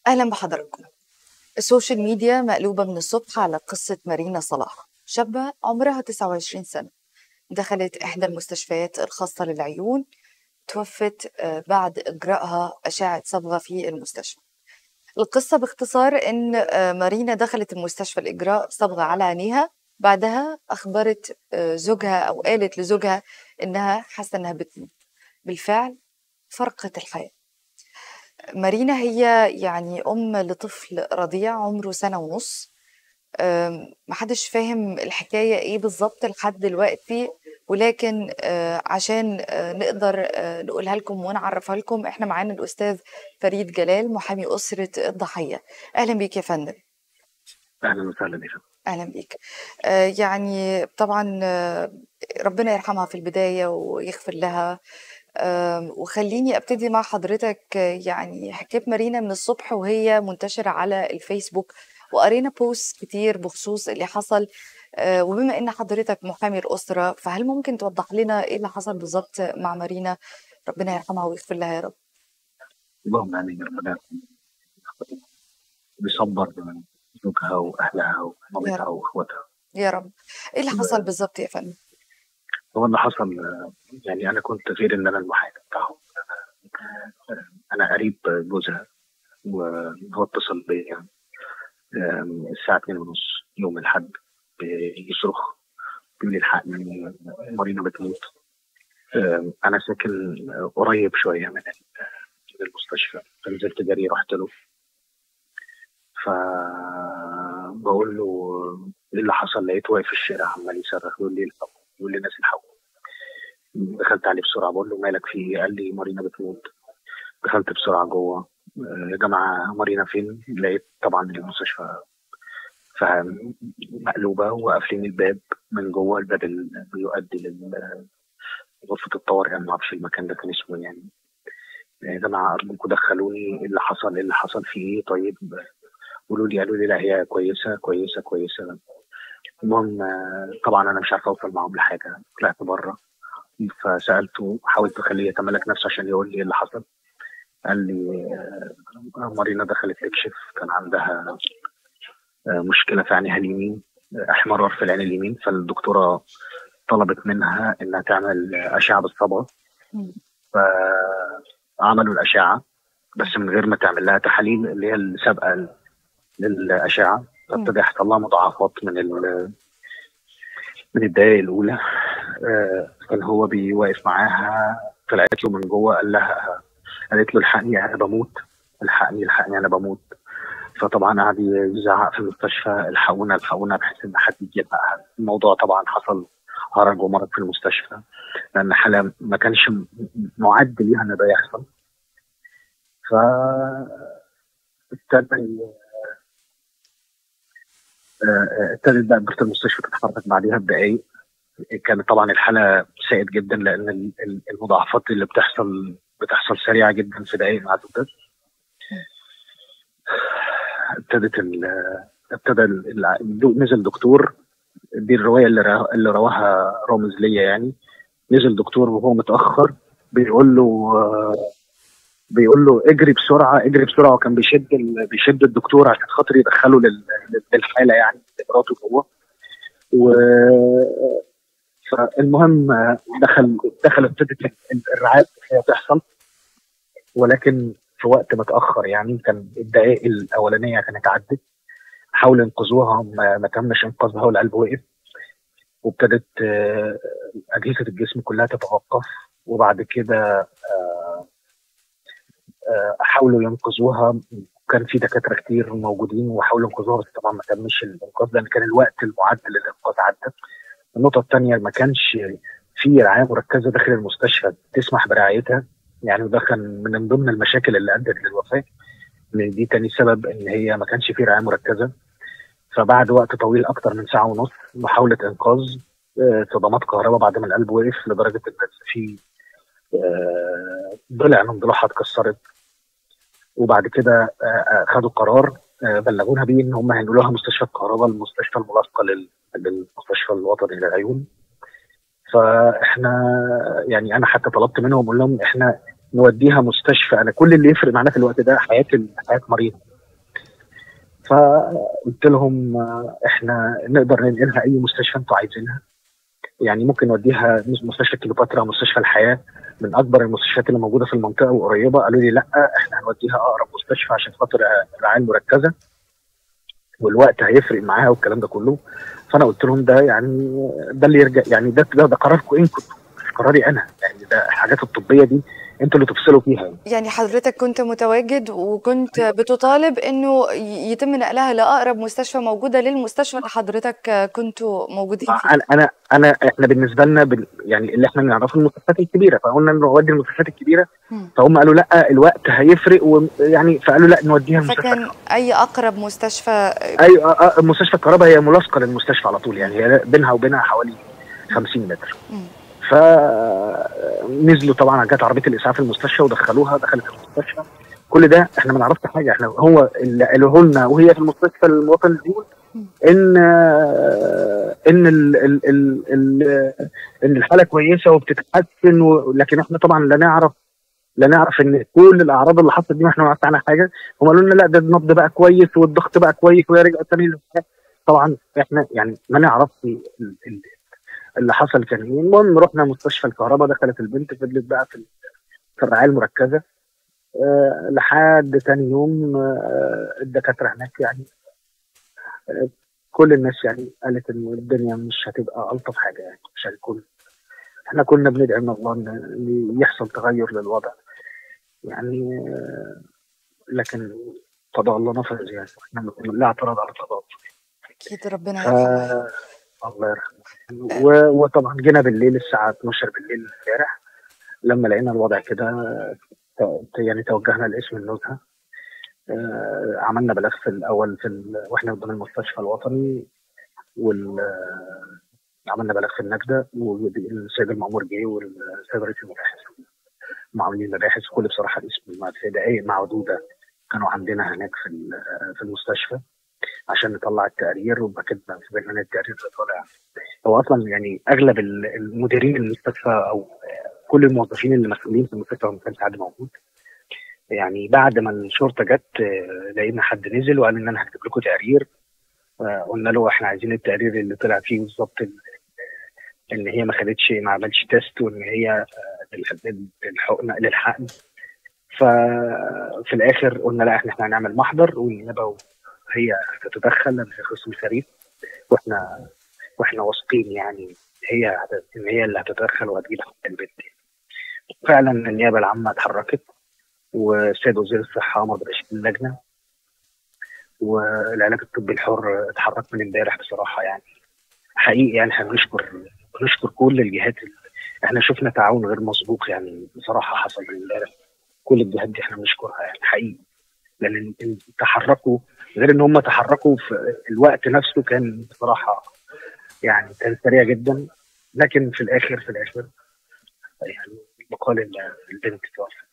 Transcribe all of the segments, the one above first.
أهلا بحضراتكم السوشيال ميديا مقلوبة من الصبح على قصة مارينا صلاح شابة عمرها 29 سنة دخلت إحدى المستشفيات الخاصة للعيون توفت آه، بعد إجرائها أشعة صبغة في المستشفى القصة باختصار إن آه، مارينا دخلت المستشفى لإجراء صبغة على عينيها بعدها أخبرت آه، زوجها أو قالت لزوجها إنها حاسة إنها بتموت بالفعل فرقت الحياة مارينا هي يعني أم لطفل رضيع عمره سنة ونص أم، محدش فاهم الحكاية إيه بالظبط لحد دلوقتي ولكن آه، عشان آه، نقدر آه، نقولها لكم ونعرفها لكم احنا معانا الأستاذ فريد جلال محامي أسرة الضحية أهلا بيك يا فندم اهلا وسهلا بك أهلا بيك آه، يعني طبعا آه، ربنا يرحمها في البداية ويغفر لها آم، وخليني ابتدي مع حضرتك آه، يعني حكايه مارينا من الصبح وهي منتشره على الفيسبوك وقرينا بوست كتير بخصوص اللي حصل آه، وبما ان حضرتك محامي الاسره فهل ممكن توضح لنا ايه اللي حصل بالظبط مع مارينا ربنا يرحمها ويغفر لها يا رب اللهم امين ربنا يرحمها. بيصبر زوجها واهلها ومامتها رب. واخواتها يا رب ايه اللي حصل بالظبط يا فندم هو اللي حصل آه، يعني انا كنت غير ان انا المحامي بتاعهم آه، انا قريب جوزها وهو اتصل بيا آم، الساعه 2 ونص يوم الاحد بيصرخ بيقول لي الحقني مارينا بتموت آم، انا ساكن قريب شويه من ال- من المستشفى فنزلت جري رحت له فبقول له ايه اللي حصل لقيته واقف في الشارع عمال يصرخ يقول لي الحقوا يقول لي الناس الحقوا دخلت عليه بسرعه بقول له مالك في ايه قال لي مارينا بتموت دخلت بسرعه جوه آه، يا جماعه مارينا فين لقيت طبعا المستشفى فاهم مقلوبه وقافلين الباب من جوه الباب اللي بيؤدي لل غرفه الطوارئ انا ما اعرفش المكان ده كان اسمه يعني يا جماعه ارجوكم دخلوني ايه اللي حصل ايه اللي حصل في ايه طيب قولوا لي قالوا لي لا هي كويسه كويسه كويسه المهم آه، طبعا انا مش عارف اوصل معاهم لحاجه طلعت بره فسالته حاولت اخليه يتملك نفسه عشان يقول لي ايه اللي حصل قال لي آه، مارينا دخلت تكشف كان عندها آه، مشكله في عينها اليمين آه، احمرار في العين اليمين فالدكتوره طلبت منها انها تعمل اشعه بالصبغه مم. فعملوا الاشعه بس من غير ما تعمل لها تحاليل اللي هي السابقه للاشعه فابتدى يحصل لها مضاعفات من ال من الدقائق الاولى آه، كان هو بيواقف معاها طلعت له من جوه قال لها قالت له الحقني انا بموت الحقني الحقني انا بموت فطبعا قعد يزعق في المستشفى الحقونا الحقونا بحيث ان حد يجي يلحقها الموضوع طبعا حصل هرج ومرض في المستشفى لان حاله ما كانش م- معد ليها ان ده يحصل ف ابتدى آه، ابتدت بقى اداره المستشفى تتحرك بعدها بدقائق كانت طبعا الحاله سائد جدا لان ال- ال- المضاعفات اللي بتحصل بتحصل سريعه جدا في دقائق معدوده ابتدت ال- ابتدى ال- ال- نزل دكتور دي الروايه اللي را- اللي رواها رامز ليا يعني نزل دكتور وهو متاخر بيقول له آه، بيقول له اجري بسرعه اجري بسرعه وكان بيشد ال- بيشد الدكتور عشان خاطر يدخله لل- للحاله يعني مراته جوه و فالمهم آه، دخل دخل ابتدت ال- الرعايه الصحيه تحصل ولكن في وقت متاخر يعني كان الدقائق الاولانيه كانت عدت حاولوا ينقذوها ما, ما تمش انقاذها والقلب وقف وابتدت آه، اجهزه الجسم كلها تتوقف وبعد كده آه، آه، حاولوا ينقذوها كان في دكاتره كتير موجودين وحاولوا ينقذوها بس طبعا ما تمش الانقاذ لان كان الوقت المعد للانقاذ عدى النقطه الثانيه ما كانش في رعايه مركزه داخل المستشفى تسمح برعايتها يعني ده كان من ضمن المشاكل اللي ادت للوفاه ان دي تاني سبب ان هي ما كانش في رعايه مركزه فبعد وقت طويل اكتر من ساعه ونص محاوله انقاذ آه، صدمات كهرباء بعد ما القلب وقف لدرجه ان في آه، ضلع من ضلوعها اتكسرت وبعد كده آه، آه، خدوا قرار آه، بلغونا بيه ان هم هينقلوها مستشفى الكهرباء المستشفى الملاصقه لل- للمستشفى الوطني للعيون فاحنا يعني انا حتى طلبت منهم اقول لهم احنا نوديها مستشفى انا كل اللي يفرق معانا في الوقت ده حياه ال- حياه مريض فقلت لهم آه، احنا نقدر ننقلها اي مستشفى انتوا عايزينها يعني ممكن نوديها مستشفى كليوباترا مستشفى الحياه من اكبر المستشفيات اللي موجوده في المنطقه وقريبه قالوا لي لا احنا هنوديها اقرب مستشفى عشان خاطر الرعايه المركزه والوقت هيفرق معاها والكلام ده كله فانا قلت لهم ده يعني ده اللي يرجع يعني ده ده, ده قراركم انتوا مش قراري انا يعني ده الحاجات الطبيه دي انتوا اللي تفصلوا فيها يعني. يعني حضرتك كنت متواجد وكنت بتطالب انه يتم نقلها لاقرب مستشفى موجوده للمستشفى اللي حضرتك كنتوا موجودين فيه انا انا انا احنا بالنسبه لنا بن يعني اللي احنا نعرفه المستشفيات الكبيره فقلنا نودي المستشفيات الكبيره مم. فهم قالوا لا الوقت هيفرق ويعني فقالوا لا نوديها المستشفى فكان اي اقرب مستشفى اي آه، آه، مستشفى الكهرباء هي ملاصقه للمستشفى على طول يعني هي بينها وبينها حوالي 50 متر مم. فنزلوا طبعا جت عربيه الاسعاف المستشفى ودخلوها دخلت المستشفى كل ده احنا ما نعرفش حاجه احنا هو اللي قالوه لنا وهي في المستشفى الوطني الدول ان ان ال ال ال ال ان الحاله كويسه وبتتحسن و- لكن احنا طبعا لا نعرف لا نعرف ان كل الاعراض اللي حصلت دي ما احنا ما نعرفش عنها حاجه هم قالوا لنا لا ده النبض بقى كويس والضغط بقى كويس وهي رجعت تاني للحياة. طبعا احنا يعني ما نعرفش ال- ال- اللي حصل كان ايه المهم رحنا مستشفى الكهرباء دخلت البنت فضلت بقى في في الرعايه المركزه أه لحد تاني يوم أه الدكاتره هناك يعني أه كل الناس يعني قالت ان الدنيا مش هتبقى الطف حاجه يعني مش هيكون احنا كنا بندعي من الله ان إن يحصل تغير للوضع يعني آه، لكن قضاء الله نفذ يعني احنا لا اعتراض على القضاء اكيد ربنا ف... يرحمه الله يرحمه و... وطبعا جينا بالليل الساعة 12 بالليل امبارح لما لقينا الوضع كده ت- يعني توجهنا لاسم النزهة آه، عملنا بلاغ في الأول في ال... واحنا قدام المستشفى الوطني وال آه، عملنا بلاغ في النجدة والسيد المأمور جه والسيد رئيس المباحث معاملين مباحث كل بصراحة الاسم مع- في دقايق معدودة كانوا عندنا هناك في ال- في المستشفى عشان نطلع التقرير وبعد كده في برنامج التقرير اللي طالع هو اصلا يعني اغلب ال- المديرين المستشفى او كل الموظفين اللي مسؤولين في المستشفى ما كانش حد موجود يعني بعد ما الشرطه جت آه، لقينا حد نزل وقال ان انا هكتب لكم تقرير آه، قلنا له احنا عايزين التقرير اللي طلع فيه بالظبط ال- ان هي ما خدتش ما عملتش تيست وان هي آه، لل- للحقن للحقن ففي الاخر قلنا لا احنا احنا هنعمل محضر والنيابه هي هتتدخل لان هي خصم شريف واحنا واحنا واثقين يعني هي هت- ان هي اللي هتتدخل وهتجيب حق البنت فعلا النيابه العامه اتحركت والسيد وزير الصحه امر برئاسه اللجنه والعلاج الطبي الحر اتحرك من امبارح بصراحه يعني حقيقي يعني احنا بنشكر بنشكر كل الجهات ال- احنا شفنا تعاون غير مسبوق يعني بصراحه حصل من امبارح كل الجهات دي احنا بنشكرها يعني حقيقي لان ال- ال- تحركوا غير ان هم تحركوا في الوقت نفسه كان بصراحه يعني كان سريع جدا لكن في الاخر في الاخر يعني بقال ال- البنت توفت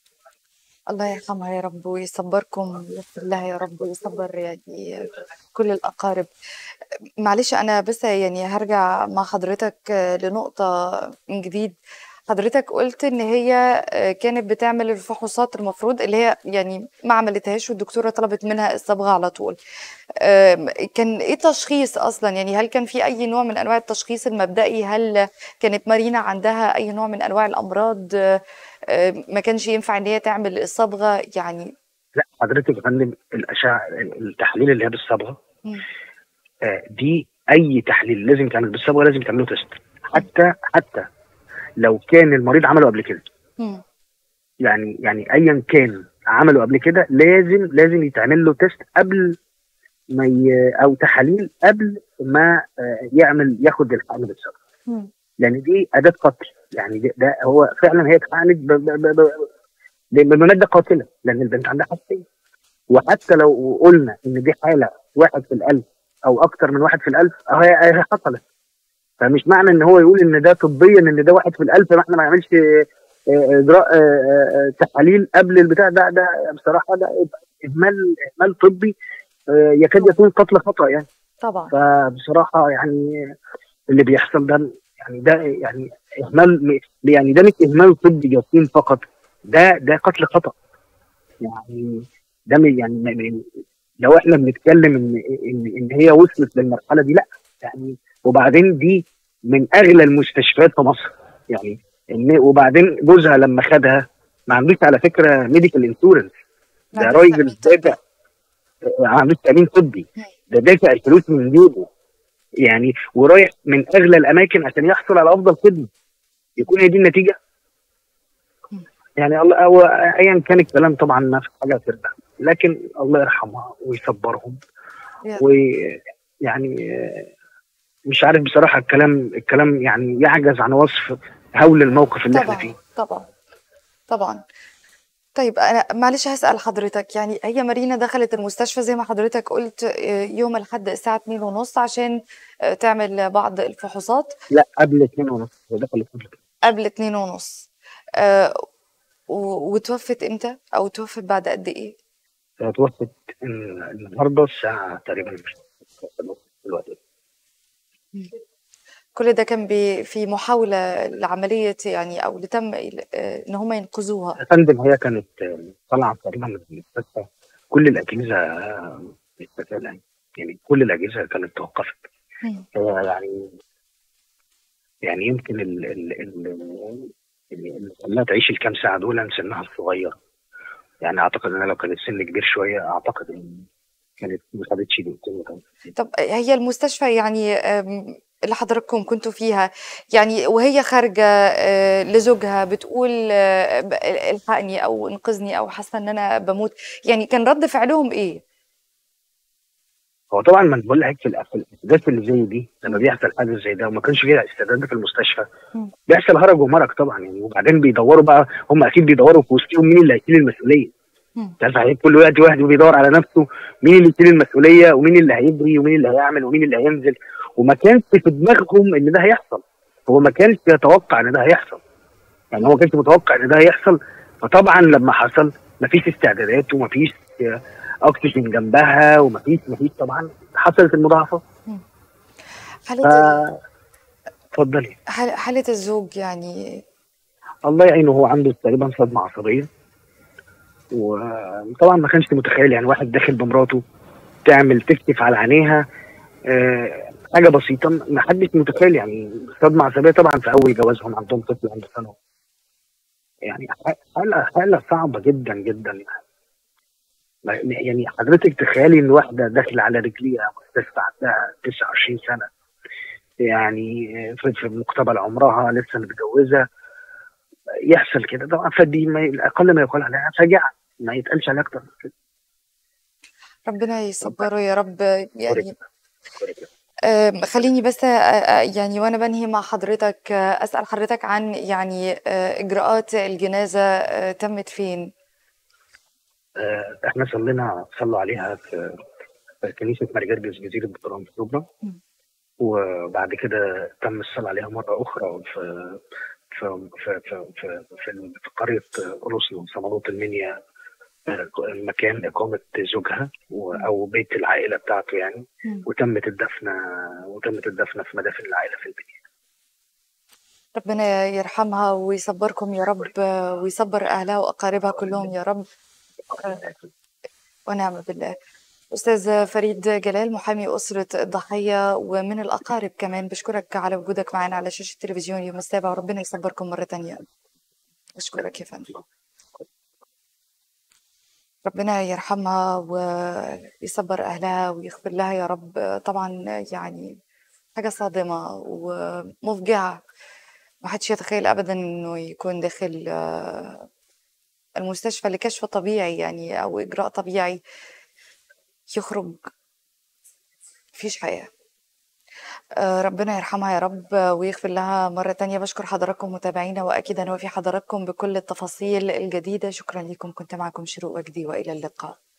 الله يرحمها يا رب ويصبركم ويغفر لها يا رب ويصبر يعني كل الأقارب معلش أنا بس يعني هرجع مع حضرتك لنقطة من جديد حضرتك قلت إن هي كانت بتعمل الفحوصات المفروض اللي هي يعني ما عملتهاش والدكتورة طلبت منها الصبغة على طول أم، كان إيه التشخيص أصلا يعني هل كان في أي نوع من أنواع التشخيص المبدئي هل كانت مارينا عندها أي نوع من أنواع الأمراض أم، ما كانش ينفع إن هي تعمل الصبغة يعني لا حضرتك يا فندم الاشعه التحليل اللي هي بالصبغه مم. آه، دي اي تحليل لازم تعمل بالصبغه لازم تعمله تيست حتى حتى لو كان المريض عمله قبل كده مم. يعني يعني ايا كان عمله قبل كده لازم لازم يتعمل له تيست قبل ما ي... او تحاليل قبل ما آه، يعمل ياخد الحقن بالصبغه مم. لان دي اداه قتل يعني ده, ده هو فعلا هي اتحقنت ب- ب- ب- ب- بماده قاتله لان البنت عندها حساسيه وحتى لو قلنا ان دي حاله واحد في الالف او اكتر من واحد في الالف أهو هي هي حصلت فمش معنى ان هو يقول ان ده طبيا ان ده واحد في الالف ما احنا ما نعملش آه، آه، اجراء آه، آه، تحاليل قبل البتاع ده ده بصراحه ده اهمال اهمال طبي آه، يكاد يكون قتل خطا يعني طبعا فبصراحه يعني اللي بيحصل ده يعني ده يعني اهمال يعني ده مش اهمال طبي جسيم فقط ده ده قتل خطا يعني ده م- يعني م- م- لو احنا بنتكلم ان ان ان هي وصلت للمرحله دي لا يعني وبعدين دي من اغلى المستشفيات في مصر يعني إن وبعدين جوزها لما خدها ما عندوش على فكره ميديكال انشورنس ده ما راجل عندوش تأمين دافع ما عندوش تامين طبي مم. ده دافع الفلوس من جيبه يعني ورايح من اغلى الاماكن عشان يحصل على افضل خدمه يكون هي دي النتيجه مم. يعني الله هو ايا كان الكلام طبعا ما في حاجه ترجع لكن الله يرحمها ويصبرهم يا رب. ويعني آه، مش عارف بصراحه الكلام الكلام يعني يعجز عن وصف هول الموقف اللي احنا فيه طبعا طبعا طبعا طيب انا معلش هسأل حضرتك يعني هي مارينا دخلت المستشفى زي ما حضرتك قلت آه، يوم الاحد الساعة 2 ونص عشان آه، تعمل بعض الفحوصات لا قبل اثنين ونص هو دخل قبل كده قبل 2 ونص آه، و- وتوفت امتى او توفت بعد قد ايه توفت ال- النهارده الساعه تقريبا مش في الوقت ده. كل ده كان بي- في محاولة لعملية يعني او لتم آه، ان هم ينقذوها يا فندم هي كانت آه، طالعه تقريبا من المستشفى كل الاجهزه آه، استفادة يعني كل الاجهزه كانت توقفت مم. هي يعني يعني يمكن ال ال ال اللي اللي خلاها تعيش الكام ساعه دول سنها الصغير يعني اعتقد ان لو كان السن كبير شويه اعتقد ان كانت ما خدتش دقيقتين وكانت- طب هي المستشفى يعني أم، اللي حضراتكم كنتوا فيها يعني وهي خارجة آه، لزوجها بتقول آه، ب- الحقني أو انقذني أو حاسة إن أنا بموت يعني كان رد فعلهم إيه؟ هو طبعا ما بقول لك في الأ- في الاحداث اللي زي دي لما بيحصل حدث زي ده وما كانش فيها استعداد في المستشفى مم. بيحصل هرج ومرج طبعا يعني وبعدين بيدوروا بقى هم اكيد بيدوروا في وسطهم مين اللي هيشيل المسؤوليه مم. انت عارف يعني كل وقت واحد بيدور على نفسه مين اللي يشيل المسؤوليه ومين اللي هيجري ومين اللي هيعمل ومين اللي هينزل وما كانش في دماغهم ان ده هيحصل هو ما كانش يتوقع ان ده هيحصل يعني هو ما كانش متوقع ان ده هيحصل فطبعا لما حصل مفيش استعدادات ومفيش آه، اكسجين جنبها ومفيش مفيش طبعا حصلت المضاعفات حالة ف ال- اتفضلي حال- حالة الزوج يعني الله يعينه هو عنده تقريبا صدمه عصبيه وطبعا ما كانش متخيل يعني واحد داخل بمراته تعمل تكتف على عينيها آه، حاجه بسيطه ما حدش متخيل يعني صدمه عصبيه طبعا في اول جوازهم عندهم طفل عنده سنه يعني حاله حاله صعبه جدا جدا يعني ما- يعني حضرتك تخيلي ان واحده داخله على رجليها مستشفى عندها 29 سنه يعني في في مقتبل عمرها لسه متجوزه يحصل كده طبعا فدي ما اقل ما يقال عليها فجعه ما يتقالش عليها اكتر من كده ربنا يصبره يا رب يعني أشكرك. أم، خليني بس أ- أ- يعني وانا بنهي مع حضرتك أ، اسال حضرتك عن يعني أ، اجراءات الجنازه أ، تمت فين آه، احنا صلينا صلوا عليها في في كنيسه مرجرجس جزيره بطران في شبرا مم. وبعد كده تم الصلاه عليها مره اخرى في في في في في, في, في قريه روسيا صمالوط المنيا آه، مكان اقامه زوجها و- او بيت العائله بتاعته يعني مم. وتمت الدفنه وتمت الدفنه في مدافن العائله في البنيه ربنا يرحمها ويصبركم يا رب أ، ويصبر اهلها واقاربها كلهم يا رب أ، ونعم بالله أستاذ فريد جلال محامي أسرة الضحية ومن الأقارب كمان بشكرك على وجودك معنا على شاشة التلفزيون يوم السابع وربنا يصبركم مرة تانية أشكرك يا فندم ربنا يرحمها ويصبر أهلها ويغفر لها يا رب طبعا يعني حاجة صادمة ومفجعة ما حدش يتخيل أبدا إنه يكون داخل آه، المستشفى لكشف طبيعي يعني أو إجراء طبيعي يخرج مفيش حياة آه، ربنا يرحمها يا رب آه، ويغفر لها مرة تانية بشكر حضراتكم متابعينا وأكيد هنوفي حضراتكم بكل التفاصيل الجديدة شكرا لكم كنت معكم شروق وجدي وإلى اللقاء